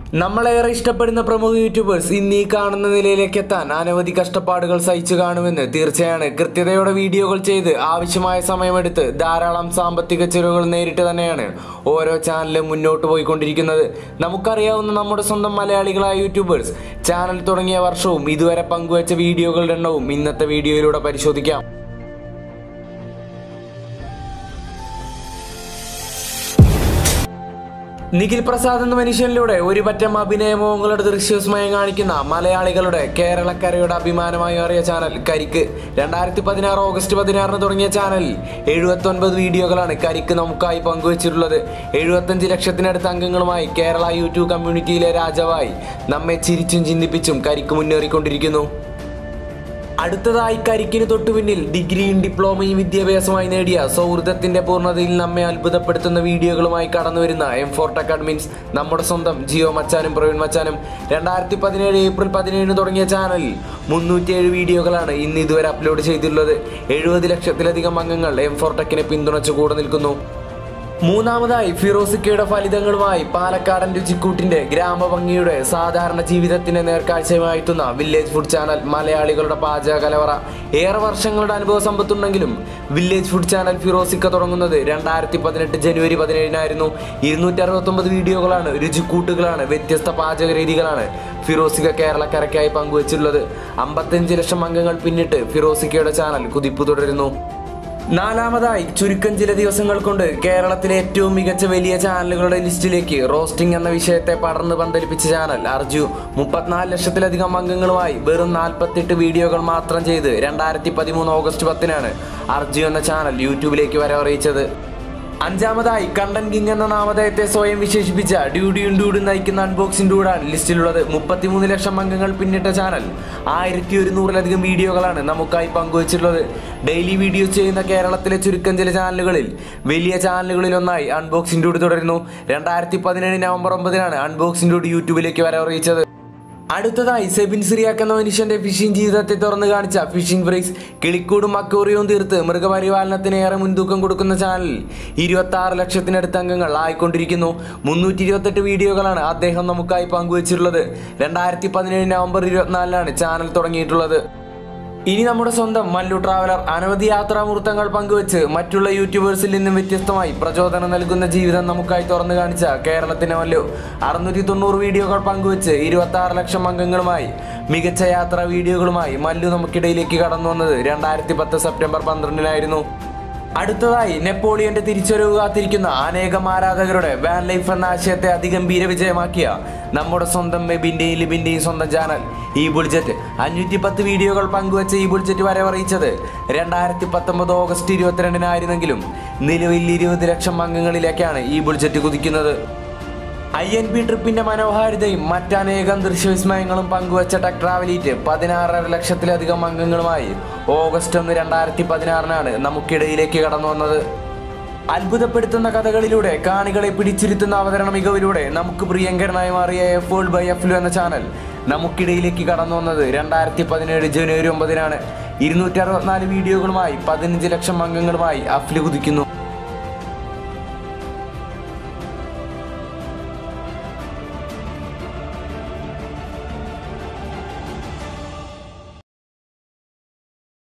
നമ്മളേറെ ഇഷ്ടപ്പെടുന്ന പ്രമുഖ യൂട്യൂബേഴ്സ് ഇന്ന് ഈ കാണുന്ന നിലയിലേക്ക് എത്താൻ അനവധി കഷ്ടപ്പാടുകൾ സഹിച്ചു കാണുമെന്ന് തീർച്ചയാണ് കൃത്യതയോടെ വീഡിയോകൾ ചെയ്ത് ആവശ്യമായ സമയമെടുത്ത് ധാരാളം സാമ്പത്തിക ചെലവുകൾ നേരിട്ട് തന്നെയാണ് ഓരോ ചാനലും മുന്നോട്ട് പോയിക്കൊണ്ടിരിക്കുന്നത് നമുക്കറിയാവുന്ന നമ്മുടെ സ്വന്തം മലയാളികളായ യൂട്യൂബേഴ്സ് ചാനൽ തുടങ്ങിയ വർഷവും ഇതുവരെ പങ്കുവച്ച വീഡിയോകളുടെ എണ്ണവും ഇന്നത്തെ വീഡിയോയിലൂടെ പരിശോധിക്കാം നിഖിൽ പ്രസാദ് എന്ന മനുഷ്യനിലൂടെ ഒരു പറ്റം അഭിനയമോങ്ങളുടെ ദൃശ്യവിസ്മയം കാണിക്കുന്ന മലയാളികളുടെ കേരളക്കരയുടെ അഭിമാനമായി മാറിയ ചാനൽ കരിക്ക് രണ്ടായിരത്തി പതിനാറ് ഓഗസ്റ്റ് പതിനാറിന് തുടങ്ങിയ ചാനലിൽ എഴുപത്തൊൻപത് വീഡിയോകളാണ് കരിക്ക് നമുക്കായി പങ്കുവച്ചിട്ടുള്ളത് എഴുപത്തഞ്ച് ലക്ഷത്തിനടുത്ത് അംഗങ്ങളുമായി കേരള യൂട്യൂബ് കമ്മ്യൂണിറ്റിയിലെ രാജാവായി നമ്മെ ചിരിച്ചും ചിന്തിപ്പിച്ചും കരിക്ക് മുന്നേറിക്കൊണ്ടിരിക്കുന്നു അടുത്തതായി കരിക്കിന് തൊട്ടു പിന്നിൽ ഡിഗ്രിയും ഡിപ്ലോമയും വിദ്യാഭ്യാസമായി നേടിയ സൗഹൃദത്തിന്റെ പൂർണ്ണതയിൽ നമ്മെ അത്ഭുതപ്പെടുത്തുന്ന വീഡിയോകളുമായി കടന്നു വരുന്ന എം ഫോർ ടെക് അഡ്മിൻസ് നമ്മുടെ സ്വന്തം ജിയോ മച്ചാനും പ്രവീൺ മച്ചാനും രണ്ടായിരത്തി പതിനേഴ് ഏപ്രിൽ പതിനേഴിന് തുടങ്ങിയ ചാനലിൽ മുന്നൂറ്റിയേഴ് വീഡിയോകളാണ് ഇന്ന് ഇതുവരെ അപ്ലോഡ് ചെയ്തിട്ടുള്ളത് എഴുപത് ലക്ഷത്തിലധികം അംഗങ്ങൾ എം ഫോർ ടെക്കിനെ പിന്തുണച്ചു കൂടെ നിൽക്കുന്നു മൂന്നാമതായി ഫിറോസിക്കയുടെ ഫലിതങ്ങളുമായി പാലക്കാടൻ രുചിക്കൂട്ടിന്റെ ഗ്രാമഭംഗിയുടെ സാധാരണ ജീവിതത്തിന്റെ നേർക്കാഴ്ചയുമായി എത്തുന്ന വില്ലേജ് ഫുഡ് ചാനൽ മലയാളികളുടെ പാചക കലവറ ഏറെ വർഷങ്ങളുടെ അനുഭവ സമ്പത്തുണ്ടെങ്കിലും വില്ലേജ് ഫുഡ് ചാനൽ ഫിറോസിക്ക തുടങ്ങുന്നത് രണ്ടായിരത്തി പതിനെട്ട് ജനുവരി പതിനേഴിനായിരുന്നു ഇരുന്നൂറ്റി അറുപത്തൊമ്പത് വീഡിയോകളാണ് രുചിക്കൂട്ടുകളാണ് വ്യത്യസ്ത പാചക രീതികളാണ് ഫിറോസിക്ക കേരളക്കരയ്ക്കായി പങ്കുവച്ചിട്ടുള്ളത് അമ്പത്തഞ്ച് ലക്ഷം അംഗങ്ങൾ പിന്നിട്ട് ഫിറോസിക്കയുടെ ചാനൽ കുതിപ്പ് തുടരുന്നു നാലാമതായി ചുരുക്കം ചില ദിവസങ്ങൾ കൊണ്ട് കേരളത്തിലെ ഏറ്റവും മികച്ച വലിയ ചാനലുകളുടെ ലിസ്റ്റിലേക്ക് റോസ്റ്റിംഗ് എന്ന വിഷയത്തെ പടർന്ന് പന്തലിപ്പിച്ച ചാനൽ അർജു മുപ്പത്തിനാല് ലക്ഷത്തിലധികം അംഗങ്ങളുമായി വെറും നാൽപ്പത്തെട്ട് വീഡിയോകൾ മാത്രം ചെയ്ത് രണ്ടായിരത്തി പതിമൂന്ന് ഓഗസ്റ്റ് പത്തിനാണ് അർജു എന്ന ചാനൽ യൂട്യൂബിലേക്ക് വരവറിയിച്ചത് അഞ്ചാമതായി കണ്ടൻ കിങ് എന്ന നാമധേയത്തെ സ്വയം വിശേഷിപ്പിച്ച ഡ്യൂഡിയും ഡൂഡും നയിക്കുന്ന അൺബോക്സിംഗ് ഡൂഡാണ് ലിസ്റ്റിലുള്ളത് മുപ്പത്തിമൂന്ന് ലക്ഷം അംഗങ്ങൾ പിന്നിട്ട ചാനൽ ആയിരത്തി ഒരുന്നൂറിലധികം വീഡിയോകളാണ് നമുക്കായി പങ്കുവച്ചിട്ടുള്ളത് ഡെയിലി വീഡിയോസ് ചെയ്യുന്ന കേരളത്തിലെ ചുരുക്കം ചില ചാനലുകളിൽ വലിയ ചാനലുകളിൽ ഒന്നായി അൺബോക്സിംഗ് ഡൂഡ് തുടരുന്നു രണ്ടായിരത്തി പതിനേഴ് നവംബർ ഒമ്പതിനാണ് അൺബോക്സിംഗ് ഡൂഡ് യൂട്യൂബിലേക്ക് വരവറിയിച്ചത് അടുത്തതായി സെബിൻ സിറിയാക്ക് എന്ന മനുഷ്യന്റെ ഫിഷിംഗ് ജീവിതത്തെ തുറന്നു കാണിച്ച ഫിഷിംഗ് ബ്രേക്സ് കിളിക്കൂടും അക്വേറിയവും തീർത്ത് മൃഗപരിപാലനത്തിന് ഏറെ മുൻതൂക്കം കൊടുക്കുന്ന ചാനലിൽ ഇരുപത്തി ആറ് ലക്ഷത്തിനടുത്ത് അംഗങ്ങൾ ആയിക്കൊണ്ടിരിക്കുന്നു മുന്നൂറ്റി ഇരുപത്തെട്ട് വീഡിയോകളാണ് അദ്ദേഹം നമുക്കായി പങ്കുവച്ചിട്ടുള്ളത് രണ്ടായിരത്തി പതിനേഴ് നവംബർ ഇരുപത്തിനാലിനാണ് ചാനൽ തുടങ്ങിയിട്ടുള്ളത് ഇനി നമ്മുടെ സ്വന്തം മല്ലു ട്രാവലർ അനവധി യാത്രാമുഹൂർത്തങ്ങൾ പങ്കുവച്ച് മറ്റുള്ള യൂട്യൂബേഴ്സിൽ നിന്നും വ്യത്യസ്തമായി പ്രചോദനം നൽകുന്ന ജീവിതം നമുക്കായി തുറന്നു കാണിച്ച കേരളത്തിന്റെ മല്ലു അറുന്നൂറ്റി തൊണ്ണൂറ് വീഡിയോകൾ പങ്കുവച്ച് ഇരുപത്തി ആറ് ലക്ഷം അംഗങ്ങളുമായി മികച്ച യാത്രാ വീഡിയോകളുമായി മല്ലു നമുക്കിടയിലേക്ക് കടന്നു വന്നത് രണ്ടായിരത്തി പത്ത് സെപ്റ്റംബർ പന്ത്രണ്ടിനായിരുന്നു അടുത്തതായി നെപ്പോളിയന്റെ തിരിച്ചുവരവ് കാത്തിരിക്കുന്ന അനേകം ആരാധകരുടെ വാൻ ലൈഫ് എന്ന ആശയത്തെ അതിഗംഭീര വിജയമാക്കിയ നമ്മുടെ സ്വന്തം മെബിന്റെയും ലിബിന്റെയും സ്വന്തം ചാനൽ ഈ ബുൾജറ്റ് അഞ്ഞൂറ്റി പത്ത് വീഡിയോകൾ പങ്കുവച്ച ഈ ബുൾജറ്റ് വരവറിയിച്ചത് രണ്ടായിരത്തി പത്തൊമ്പത് ഓഗസ്റ്റ് ഇരുപത്തിരണ്ടിനായിരുന്നെങ്കിലും നിലവിൽ ഇരുപത് ലക്ഷം അംഗങ്ങളിലേക്കാണ് ഈ ബുൾജറ്റ് കുതിക്കുന്നത് ഐ എൻ പി ട്രിപ്പിന്റെ മനോഹാരിതയും മറ്റനേകം ദൃശ്യവിസ്മയങ്ങളും പങ്കുവച്ച ടെക് ട്രാവലീറ്റ് പതിനാറര ലക്ഷത്തിലധികം അംഗങ്ങളുമായി ഓഗസ്റ്റ് ഒന്ന് രണ്ടായിരത്തി പതിനാറിനാണ് നമുക്കിടയിലേക്ക് കടന്നു വന്നത് അത്ഭുതപ്പെടുത്തുന്ന കഥകളിലൂടെ കാണികളെ പിടിച്ചിരുത്തുന്ന അവതരണ മികവിലൂടെ നമുക്ക് പ്രിയങ്കരനായി മാറിയ എഫോൾഡ് ബൈ എഫ്ലു എന്ന ചാനൽ നമുക്കിടയിലേക്ക് കടന്നു വന്നത് രണ്ടായിരത്തി പതിനേഴ് ജനുവരി ഒമ്പതിനാണ് ഇരുന്നൂറ്റി അറുപത്തിനാല് വീഡിയോകളുമായി പതിനഞ്ച് ലക്ഷം അംഗങ്ങളുമായി അഫ്ലു കുതിക്കുന്നു